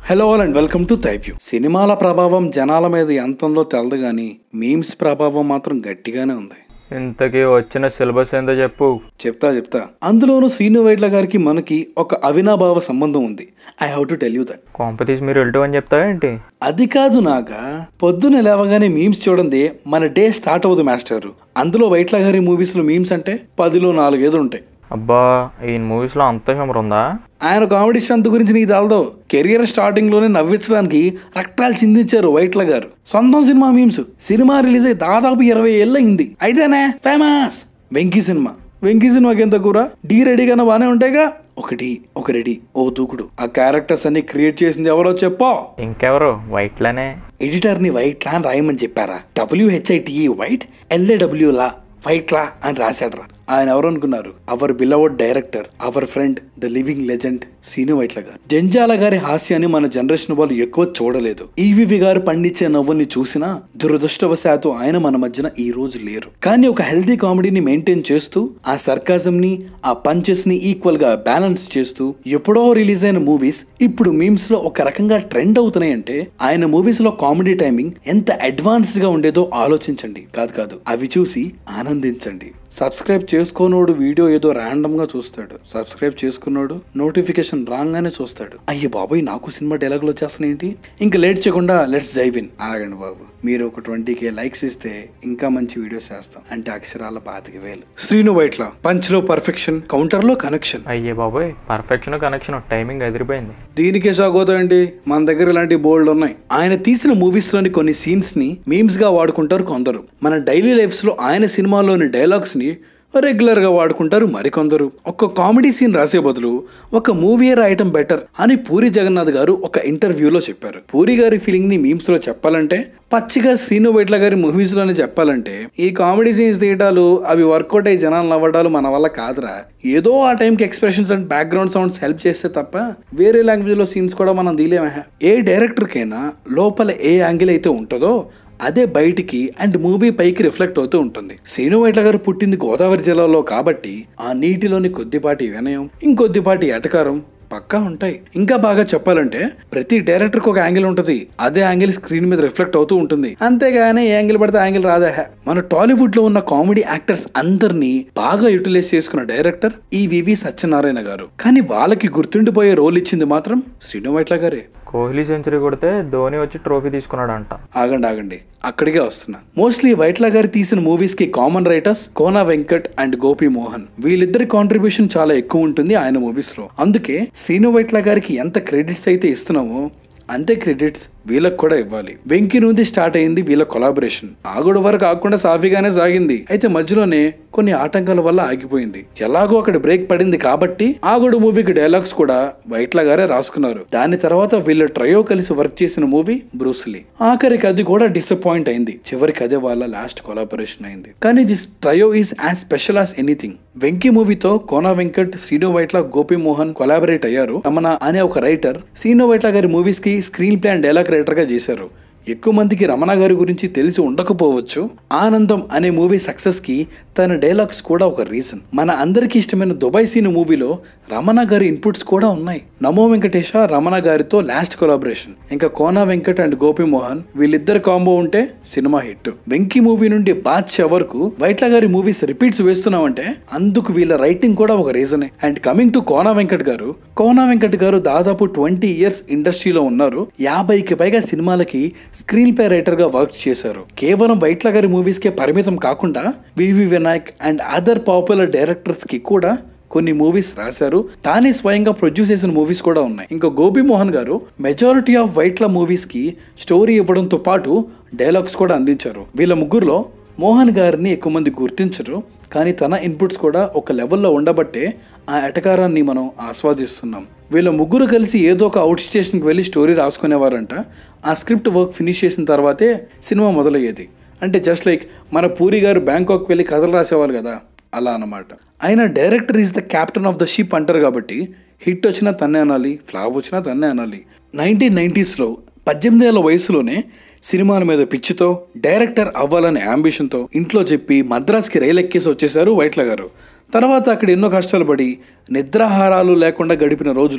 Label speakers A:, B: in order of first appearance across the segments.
A: Hello all and welcome to తైప్యూ సినిమాల ప్రభావం జనాల మీద ఎంత ఉందో తెలదు కానీ మీమ్స్ ప్రభావం మాత్రం గట్టిగానే ఉంది
B: ఇంతకీ వచ్చిన సిలబస్ ఏందో చెప్పు
A: చెప్తా చెప్తా అందులోనూ శ్రీను వైట్ల గారికి మనకి ఒక అవినాభావ సంబంధం ఉంది I have to tell you that
B: కాంపిటీస్ మీరు వెళ్ళటం అని చెప్తావా ఏంటి
A: అది కాదు నాక పొద్దున్న లేవగానే మీమ్స్ చూడండి మన డే స్టార్ట్ అవ్వదు మాస్టర్ అందులో వైట్ల గారి మూవీస్లో మీమ్స్ అంటే పదిలో నాలుగైదు ఉంటాయి
B: అబ్బా ఈ మూవీస్లో అంత హ్యూమర్ ఉందా
A: ఆయన కామెడీ స్ట్రెంత్ గురించి నీకు తెలదు కెరియర్ స్టార్టింగ్ లోనే నవ్వించడానికి రక్తాలు చిందించారు వైట్ల గారు సొంతం సినిమా మీమ్స్ సినిమా రిలీజ్ అయ్యి దాదాపు ఇరవై ఏళ్ళు అయింది అయితేనే ఫేమస్ వెంకీ సినిమా వెంకీ సినిమాకి ఎంత కూర డీ రెడీగానే బాగానే ఉంటాయిగా ఒకటి ఒక రెడీ ఓ దూకుడు ఆ క్యారెక్టర్స్ అన్ని క్రియేట్ చేసింది ఎవరో చెప్పో
B: ఇంకెవరు వైట్లనే
A: ఎడిటర్ని వైట్ లా అని రాయమని చెప్పారా W H I T E white L A W law white law అని రాశాడ్రా ఆయన ఎవరు అనుకున్నారు our beloved director our friend the living legend Seenu Vaitla గారు జంజాల గారి హాస్యాన్ని మన జనరేషన్ వాళ్ళు ఎక్కువ చూడలేదు ఈవివి గారు పండించే నవ్వుల్ని చూసినా దురదృష్టవశాత్తు ఆయన మన మధ్యన ఈ రోజు లేరు కానీ ఒక హెల్తీ కామెడీని మెయింటైన్ చేస్తూ ఆ సర్కాజం ని ఆ పంచెస్ ని ఈక్వల్ గా బ్యాలెన్స్ చేస్తూ ఎప్పుడో రిలీజ్ అయిన మూవీస్ ఇప్పుడు మీమ్స్ లో ఒక రకంగా ట్రెండ్ అవుతున్నాయంటే ఆయన మూవీస్ లో కామెడీ టైమింగ్ ఎంత అడ్వాన్స్డ్ గా ఉండేదో ఆలోచించండి కాదు కాదు అవి చూసి ఆనందించండి సబ్స్క్రైబ్ చేసుకోనోడు వీడియో ఏదో ర్యాండమ్ గా చూస్తాడు సబ్స్క్రైబ్ చేసుకున్నాడు నోటిఫికేషన్ రాగానే చూస్తాడు అయ్యే బాబోయ్ నాకు సినిమా డైలాగులు వచ్చేస్తున్నాయేంటి ఇంకా లేట్ చేయకుండా లెట్స్ డైవ్ ఇన్ ఆగండి బాబు మీరు ఒక ట్వంటీ కే లైక్స్ ఇస్తే ఇంకా మంచి వీడియోస్ చేస్తాం అంటే అక్షరాల పాతిక వేలు శ్రీను వైట్ల పంచ్ లో పర్ఫెక్షన్ కౌంటర్ లో కనెక్షన్
B: అయ్యే బాబోయ్ పర్ఫెక్షన్ కనెక్షన్ టైమింగ్ ఎదిరిపోయింది
A: దీనికే సాగోతాయండి మన దగ్గర ఇలాంటి బోల్డ్ ఉన్నాయి ఆయన తీసిన మూవీస్ లోని కొన్ని సీన్స్ ని మీమ్స్ గా వాడుకుంటారు కొందరు మన డైలీ లైఫ్స్ లో ఆయన సినిమాలోని డైలాగ్స్ ని రెగ్యులర్ గా వాడుకుంటారు మరికొందరు ఒక కామెడీ సీన్ రాసే బదులు ఒక మూవీ రాయటం బెటర్ అని పూరి జగన్నాథ్ గారు ఒక ఇంటర్వ్యూలో చెప్పారు పూరి గారి ఫీలింగ్ ని మీమ్స్ లో చెప్పాలంటే పచ్చిగా శ్రీను వైట్ల గారి మూవీస్ లోనే చెప్పాలంటే ఈ కామెడీ సీన్స్ తీయటాలు అవి వర్కౌట్ అయ్యి జనాలు నవ్వడాలు మన వల్ల కాదురా ఏదో ఆ టైంకి expressions and background sounds help చేస్తే తప్ప వేరే లాంగ్వేజ్ లో సీన్స్ కూడా మనం తీయలేమే ఏ డైరెక్టర్కైనా లోపల ఏ యాంగిల్ అయితే ఉంటుందో అదే బయటికి అండ్ మూవీ పైకి రిఫ్లెక్ట్ అవుతూ ఉంటుంది శ్రీను వైట్ల గారు పుట్టింది గోదావరి జిల్లాలో కాబట్టి ఆ నీటిలోని కొద్దిపాటి వినయం ఇంకొద్దిపాటి ఎటకారం పక్కా ఉంటాయి ఇంకా బాగా చెప్పాలంటే ప్రతి డైరెక్టర్కి ఒక యాంగిల్ ఉంటుంది అదే యాంగిల్ స్క్రీన్ మీద రిఫ్లెక్ట్ అవుతూ ఉంటుంది అంతేగాని ఏ యాంగిల్ పడితే యాంగిల్ రాదా మన టాలీవుడ్ లో ఉన్న కామెడీ యాక్టర్స్ అందరినీ బాగా యూటిలైజ్ చేసుకున్న డైరెక్టర్ ఈ వివి సత్యనారాయణ గారు కానీ వాళ్ళకి గుర్తుండిపోయే రోల్ ఇచ్చింది మాత్రం శ్రీను వైట్ల గారే
B: కోహ్లీ సెంచరీ కొడితే ధోని వచ్చి ట్రోఫీ తీసుకున్నాడంట
A: ఆగండి ఆగండి అక్కడికే వస్తున్నా మోస్ట్లీ వైట్ల గారు తీసిన మూవీస్ కి common writers Kona Venkat and Gopi Mohan వీళ్ళిద్దరి కాంట్రిబ్యూషన్ చాలా ఎక్కువ ఉంటుంది ఆయన మూవీస్ లో అందుకే శ్రీను వైట్ల గారికి ఎంత క్రెడిట్స్ అయితే ఇస్తున్నామో అంతే క్రెడిట్స్ వీళ్ళకి కూడా ఇవ్వాలి వెంకీ నుండి స్టార్ట్ అయింది వీళ్ళ కొలాబరేషన్ ఆగుడు వరకు ఆగకుండా సాఫీగానే సాగింది అయితే మధ్యలోనే కొన్ని ఆటంకాల వల్ల ఆగిపోయింది ఎలాగో అక్కడ బ్రేక్ పడింది కాబట్టి ఆగుడు మూవీకి డైలాగ్స్ కూడా వైట్ల గారే రాసుకున్నారు దాని తర్వాత వీళ్ళ ట్రయో కలిసి వర్క్ చేసిన మూవీ బ్రూస్లీ ఆఖరికి అది కూడా డిసప్పాయింట్ అయింది చివరికి అదే వాళ్ళ లాస్ట్ కొలాబరేషన్ అయింది కానీ this trio is as special as anything Venky మూవీతో కోనా వెంకట్ సీనో వైట్ల గోపి మోహన్ కొలాబరేట్ అయ్యారు రమణ అనే ఒక రైటర్ సీనో వైట్ల గారి మూవీస్ కి screenplay and dialogue writer గా చేశారు ఎక్కువ మందికి రమణ గారి గురించి తెలిసి ఉండకపోవచ్చు ఆనందం అనే మూవీ సక్సెస్ కి తన డైలాగ్స్ కూడా ఒక రీజన్ మన అందరికి ఇష్టమైన దుబాయ్ సీన్ మూవీలో రమణ గారి ఇన్పుట్స్ కూడా ఉన్నాయి నమో వెంకటేశ రమణ గారితో లాస్ట్ కొలాబరేషన్ ఇంకా కోనా వెంకట్ అండ్ గోపి మోహన్ వీళ్ళిద్దరు కాంబో ఉంటే సినిమా హిట్ వెంకీ మూవీ నుండి బాద్షా వరకు వైట్ల గారి మూవీస్ రిపీట్స్ వేస్తున్నామంటే అందుకు వీళ్ళ రైటింగ్ కూడా ఒక రీజనే and coming to Kona Venkat గారు కోనా వెంకట్ గారు దాదాపు ట్వంటీ ఇయర్స్ ఇండస్ట్రీలో ఉన్నారు యాభైకి పైగా సినిమాలకి స్క్రీన్ ప్లే రైటర్ గా వర్క్ చేశారు కేవలం వైట్ల గారి మూవీస్ కే పరిమితం కాకుండా V V Vinayak and other popular directors కి కూడా కొన్ని మూవీస్ రాశారు తానే స్వయంగా ప్రొడ్యూస్ చేసిన మూవీస్ కూడా ఉన్నాయి ఇంకా గోపి మోహన్ గారు మెజారిటీ ఆఫ్ వైట్ల మూవీస్ కి స్టోరీ ఇవ్వడంతో పాటు డైలాగ్స్ కూడా అందించారు వీళ్ళ ముగ్గురులో మోహన్ గారిని ఎక్కువ మంది గుర్తించరు కానీ తన ఇన్పుట్స్ కూడా ఒక లెవెల్లో ఉండబట్టే ఆ ఎటకారాన్ని మనం ఆస్వాదిస్తున్నాం వీళ్ళ ముగ్గురు కలిసి ఏదో ఒక అవుట్ స్టేషన్కి వెళ్ళి స్టోరీ రాసుకునేవారంట ఆ స్క్రిప్ట్ వర్క్ ఫినిష్ చేసిన తర్వాతే సినిమా మొదలయ్యేది అంటే జస్ట్ లైక్ మన పూరి గారు బ్యాంకాక్ వెళ్ళి కథలు రాసేవాళ్ళు కదా అలా అన్నమాట ఆయన director is the captain of the ship అంటారు కాబట్టి హిట్ వచ్చినా తన్నే అనాలి ఫ్లాప్ వచ్చినా తన్నే అనాలి నైన్టీన్ నైంటీస్లో పద్దెనిమిది ఏళ్ళ వయసులోనే సినిమాల మీద పిచ్చితో డైరెక్టర్ అవ్వాలనే అంబిషన్తో ఇంట్లో చెప్పి మద్రాస్కి రైలు ఎక్కేసి వచ్చేసారు వైట్ల గారు తర్వాత అక్కడ ఎన్నో కష్టాలు పడి నిద్రాహారాలు లేకుండా గడిపిన రోజులు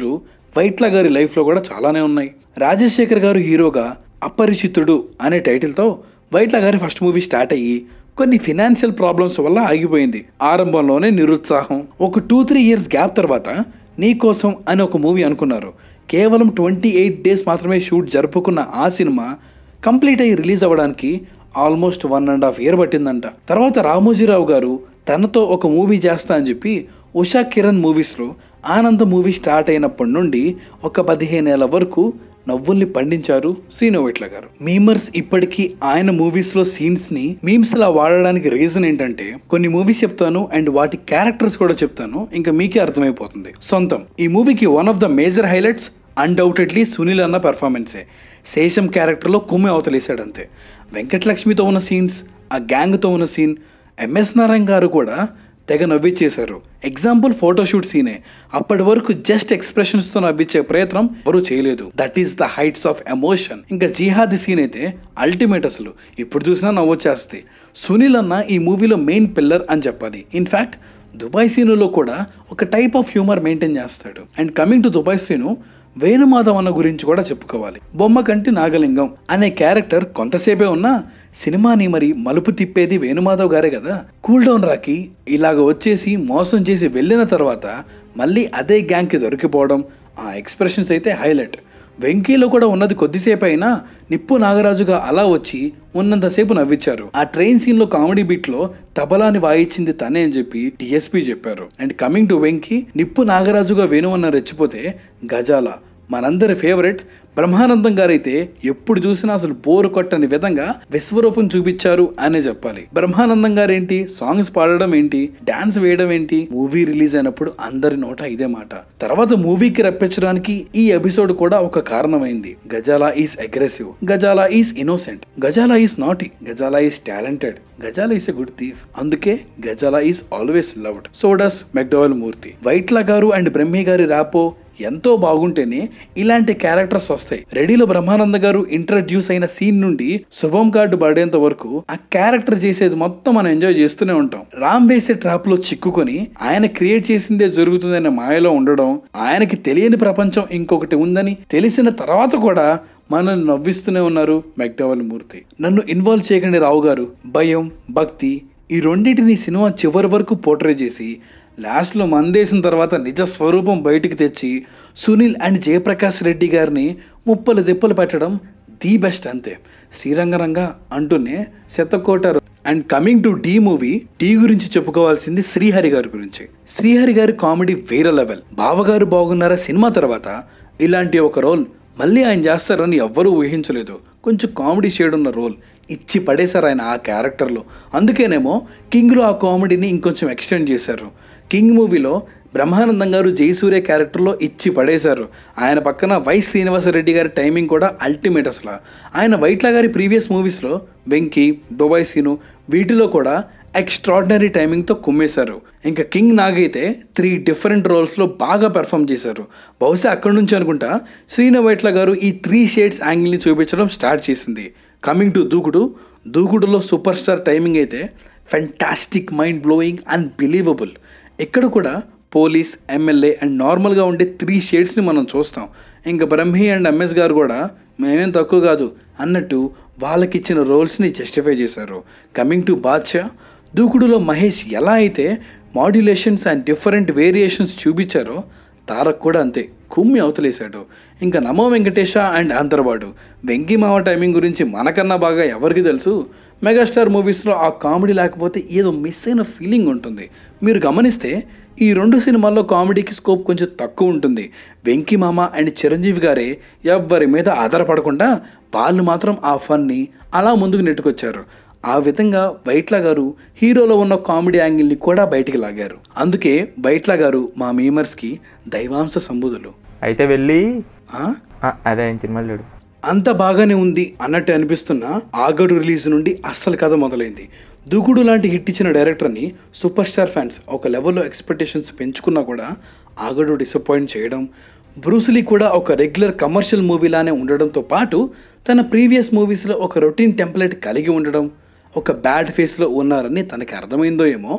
A: వైట్ల గారి లైఫ్లో కూడా చాలానే ఉన్నాయి రాజశేఖర్ గారు హీరోగా అపరిచితుడు అనే టైటిల్తో వైట్ల గారి ఫస్ట్ మూవీ స్టార్ట్ అయ్యి కొన్ని ఫినాన్షియల్ ప్రాబ్లమ్స్ వల్ల ఆగిపోయింది ఆరంభంలోనే నిరుత్సాహం ఒక టూ త్రీ ఇయర్స్ గ్యాప్ తర్వాత నీ కోసం అని ఒక మూవీ అనుకున్నారు కేవలం ట్వంటీ ఎయిట్ డేస్ మాత్రమే షూట్ జరుపుకున్న ఆ సినిమా కంప్లీట్ అయ్యి రిలీజ్ అవ్వడానికి almost one and half year పట్టిందంట తర్వాత రామోజీరావు గారు తనతో ఒక మూవీ చేస్తా అని చెప్పి ఉషా కిరణ్ మూవీస్లో ఆనంద మూవీ స్టార్ట్ అయినప్పటి నుండి ఒక పదిహేనేళ్ల వరకు నవ్వుల్ని పండించారు శ్రీనోవెట్ల గారు మీమర్స్ ఇప్పటికీ ఆయన మూవీస్లో సీన్స్ని మీమ్స్ లా వాడడానికి రీజన్ ఏంటంటే కొన్ని మూవీస్ చెప్తాను అండ్ వాటి క్యారెక్టర్స్ కూడా చెప్తాను ఇంకా మీకే అర్థమైపోతుంది సొంతం ఈ మూవీకి one of the major highlights undoubtedly Sunil అన్న పెర్ఫార్మెన్సే శేషం క్యారెక్టర్లో కుమ్మి అవతలేశాడు అంతే వెంకటలక్ష్మితో ఉన్న సీన్స్ ఆ గ్యాంగ్తో ఉన్న సీన్ ఎంఎస్ నారాయణ గారు కూడా తెగ నవ్విచ్చేశారు ఎగ్జాంపుల్ ఫోటోషూట్ సీనే అప్పటి వరకు జస్ట్ ఎక్స్ప్రెషన్స్తో నవ్వించే ప్రయత్నం ఎవరు చేయలేదు that is the heights of emotion ఇంకా జిహాద్ సీన్ అయితే అల్టిమేట్ అసలు ఇప్పుడు చూసినా నవ్వొచ్చేస్తుంది సునీల్ అన్న ఈ మూవీలో మెయిన్ పిల్లర్ అని చెప్పాలి ఇన్ఫ్యాక్ట్ దుబాయ్ సీనులో కూడా ఒక టైప్ ఆఫ్ హ్యూమర్ మెయింటైన్ చేస్తాడు and coming to Dubai Seenu Venu Madhav అన్న గురించి కూడా చెప్పుకోవాలి బొమ్మ కంటి నాగలింగం అనే క్యారెక్టర్ కొంతసేపే ఉన్నా సినిమాని మరి మలుపు తిప్పేది వేణుమాధవ్ గారే కదా కూల్ డౌన్ రాకి ఇలాగ వచ్చేసి మోసం చేసి వెళ్ళిన తర్వాత మళ్ళీ అదే గ్యాంగ్కి దొరికిపోవడం ఆ ఎక్స్ప్రెషన్స్ అయితే హైలైట్ వెంకీలో కూడా ఉన్నది కొద్దిసేపు అయినా నిప్పు నాగరాజుగా అలా వచ్చి ఉన్నంతసేపు నవ్వించారు ఆ ట్రైన్ సీన్ లో కామెడీ బీట్ లో తబలాని వాయించింది తనే అని చెప్పి డిఎస్పీ చెప్పారు అండ్ కమింగ్ టు వెంకీ నిప్పు నాగరాజుగా వేణువన్న రెచ్చిపోతే గజాల మనందరి ఫేవరెట్ బ్రహ్మానందం గారైతే ఎప్పుడు చూసినా అసలు బోరు కొట్టని విధంగా విశ్వరూపం చూపించారు అనే చెప్పాలి బ్రహ్మానందం గారు ఏంటి సాంగ్స్ పాడడం ఏంటి డాన్స్ వేయడం ఏంటి మూవీ రిలీజ్ అయినప్పుడు అందరి నోట ఇదే మాట తర్వాత మూవీకి రప్పించడానికి ఈ ఎపిసోడ్ కూడా ఒక కారణమైంది Gajala is aggressive Gajala is innocent Gajala is naughty Gajala is talented Gajala is a good thief అందుకే Gajala is always loved so does McDowell Murthy Vaitla గారు అండ్ బ్రహ్మి గారి ర్యాపో ఎంతో బాగుంటేనే ఇలాంటి క్యారెక్టర్స్ వస్తాయి రెడీలో బ్రహ్మానంద గారు ఇంట్రడ్యూస్ అయిన సీన్ నుండి శుభం కార్డు పడేంత వరకు ఆ క్యారెక్టర్ చేసేది మొత్తం మనం ఎంజాయ్ చేస్తూనే ఉంటాం రామ్ వేసే ట్రాప్ లో చిక్కుకొని ఆయన క్రియేట్ చేసిందే జరుగుతుందనే మాయలో ఉండడం ఆయనకి తెలియని ప్రపంచం ఇంకొకటి ఉందని తెలిసిన తర్వాత కూడా మనల్ని నవ్విస్తూనే ఉన్నారు మెక్డవల్ మూర్తి నన్ను ఇన్వాల్వ్ చేయకండి రావు గారు భయం భక్తి ఈ రెండింటిని సినిమా చివరి వరకు పోర్ట్రే చేసి లాస్ట్లో మందేసిన తర్వాత నిజ స్వరూపం బయటికి తెచ్చి సునీల్ అండ్ జయప్రకాష్ రెడ్డి గారిని ముప్పలు తిప్పలు పెట్టడం ది బెస్ట్ అంతే శ్రీరంగరంగా అంటూనే శతకోట and coming to the movie Dhee గురించి చెప్పుకోవాల్సింది శ్రీహరి గారి గురించి శ్రీహరి గారి కామెడీ వేరే లెవెల్ బావగారు బాగున్నారా సినిమా తర్వాత ఇలాంటి ఒక రోల్ మళ్ళీ ఆయన చేస్తారని ఎవ్వరూ ఊహించలేదు కొంచెం కామెడీ షేడ్ ఉన్న రోల్ ఇచ్చి పడేశారు ఆయన ఆ క్యారెక్టర్లో అందుకేనేమో కింగ్లో ఆ కామెడీని ఇంకొంచెం ఎక్స్టెండ్ చేశారు కింగ్ మూవీలో బ్రహ్మానందం గారు జయసూర్య క్యారెక్టర్లో ఇచ్చి పడేశారు ఆయన పక్కన వై శ్రీనివాసరెడ్డి గారి టైమింగ్ కూడా అల్టిమేట్ అసలు ఆయన వైట్ల గారి ప్రీవియస్ మూవీస్లో వెంకీ దుబాయ్ సీను వీటిలో కూడా ఎక్స్ట్రాడినరీ టైమింగ్తో కుమ్మేశారు ఇంకా కింగ్ నాగ్ అయితే త్రీ డిఫరెంట్ రోల్స్లో బాగా పెర్ఫామ్ చేశారు బహుశా అక్కడి నుంచి అనుకుంటా శ్రీను వైట్ల గారు ఈ త్రీ షేడ్స్ యాంగిల్ని చూపించడం స్టార్ట్ చేసింది కమింగ్ టు దూకుడు దూకుడులో సూపర్ స్టార్ టైమింగ్ అయితే fantastic mind blowing and believable ఇక్కడ కూడా పోలీస్ ఎమ్మెల్యే అండ్ నార్మల్గా ఉండే త్రీ షేడ్స్ని మనం చూస్తాం ఇంకా బ్రహ్మి అండ్ ఎంఎస్ గారు కూడా మేమేం తక్కువ కాదు అన్నట్టు వాళ్ళకిచ్చిన రోల్స్ని జస్టిఫై చేశారు కమింగ్ టు బాద్షా దూకుడులో మహేష్ ఎలా అయితే మాడ్యులేషన్స్ అండ్ డిఫరెంట్ వేరియేషన్స్ చూపించారో తారక్ కూడా అంతే కుమ్మి అవతలేశాడు ఇంకా నమో వెంకటేష అండ్ ఆంధ్రవాడు వెంకీ మావ టైమింగ్ గురించి మనకన్నా బాగా ఎవరికి తెలుసు మెగాస్టార్ మూవీస్లో ఆ కామెడీ లేకపోతే ఏదో మిస్ అయిన ఫీలింగ్ ఉంటుంది మీరు గమనిస్తే ఈ రెండు సినిమాల్లో కామెడీకి స్కోప్ కొంచెం తక్కువ ఉంటుంది వెంకీ మామ అండ్ చిరంజీవి గారే ఎవ్వరి మీద ఆధారపడకుండా వాళ్ళు మాత్రం ఆ ఫన్ని అలా ముందుకు నెట్టుకొచ్చారు ఆ విధంగా వైట్ల గారు హీరోలో ఉన్న కామెడీ యాంగిల్ని కూడా బయటికి లాగారు అందుకే వైట్ల గారు మా మీమర్స్కి దైవాంశ సంబుధులు
B: అయితే వెళ్ళి
A: ఆ?
B: ఆ, అదే ఆయన సినిమాలు లేడు
A: అంత బాగానే ఉంది అన్నట్టు అనిపిస్తున్న ఆగడు రిలీజ్ నుండి అస్సలు కథ మొదలైంది దూకుడు లాంటి హిట్ ఇచ్చిన డైరెక్టర్ని సూపర్ స్టార్ ఫ్యాన్స్ ఒక లెవెల్లో ఎక్స్పెక్టేషన్స్ పెంచుకున్నా కూడా ఆగడు డిసప్పాయింట్ చేయడం బ్రూస్లీ కూడా ఒక రెగ్యులర్ కమర్షియల్ మూవీలానే ఉండడంతో పాటు తన ప్రీవియస్ మూవీస్లో ఒక రొటీన్ టెంప్లెట్ కలిగి ఉండడం ఒక బ్యాడ్ ఫేస్లో ఉన్నారని తనకి అర్థమైందో ఏమో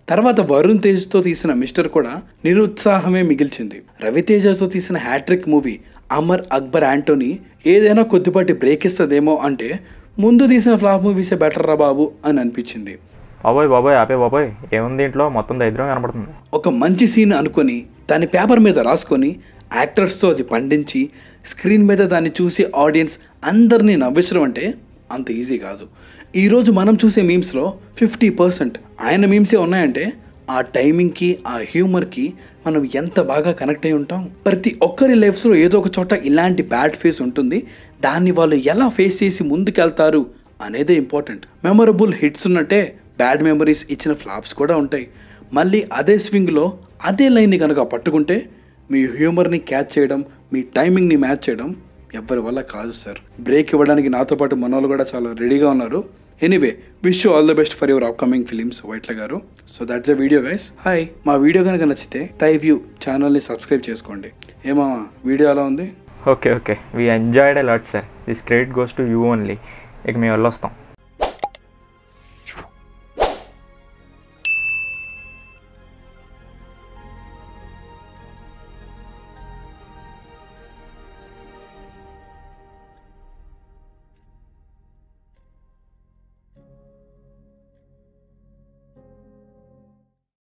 A: తర్వాత వరుణ్ తేజ్తో తీసిన మిస్టర్ కూడా నిరుత్సాహమే మిగిల్చింది రవితేజతో తీసిన హ్యాట్రిక్ మూవీ అమర్ అక్బర్ యాంటోనీ ఏదైనా కొద్దిపాటి బ్రేక్ ఇస్తుందేమో అంటే ముందు తీసిన ఫ్లాప్ మూవీసే బెటర్ రా బాబు అని అనిపించింది
B: బాబోయ్ బాబోయ్ ఆపే బాబోయ్ ఏముంది ఇంట్లో మొత్తం దరిద్రం కనపడుతుంది
A: ఒక మంచి సీన్ అనుకొని దాన్ని పేపర్ మీద రాసుకొని యాక్టర్స్తో అది పండించి స్క్రీన్ మీద దాన్ని చూసి ఆడియన్స్ అందరినీ నవ్వించడం అంటే అంత ఈజీ కాదు ఈరోజు మనం చూసే మీమ్స్లో ఫిఫ్టీ పర్సెంట్ ఆయన మీమ్సే ఉన్నాయంటే ఆ టైమింగ్కి ఆ హ్యూమర్కి మనం ఎంత బాగా కనెక్ట్ అయి ఉంటాం ప్రతి ఒక్కరి లైఫ్స్లో ఏదో ఒక చోట ఇలాంటి బ్యాడ్ ఫేస్ ఉంటుంది దాన్ని వాళ్ళు ఎలా ఫేస్ చేసి ముందుకెళ్తారు అనేదే ఇంపార్టెంట్ మెమరబుల్ హిట్స్ ఉన్నట్టే బ్యాడ్ మెమరీస్ ఇచ్చిన ఫ్లాప్స్ కూడా ఉంటాయి మళ్ళీ అదే స్వింగ్లో అదే లైన్ని కనుక పట్టుకుంటే మీ హ్యూమర్ని క్యాచ్ చేయడం మీ టైమింగ్ని మ్యాచ్ చేయడం ఎవరి వల్ల కాదు సార్ బ్రేక్ ఇవ్వడానికి నాతో పాటు మన వాళ్ళు కూడా చాలా రెడీగా ఉన్నారు anyway wish you all the best for your upcoming films Vaitla గారు so that's a video guys hi మా వీడియో కనుక నచ్చితే టై వ్యూ ఛానల్ని సబ్స్క్రైబ్ చేసుకోండి ఏమా వీడియో ఎలా ఉంది
B: okay okay we enjoyed a lot sir this credit goes to you only ఇక మేము వెళ్ళొస్తాం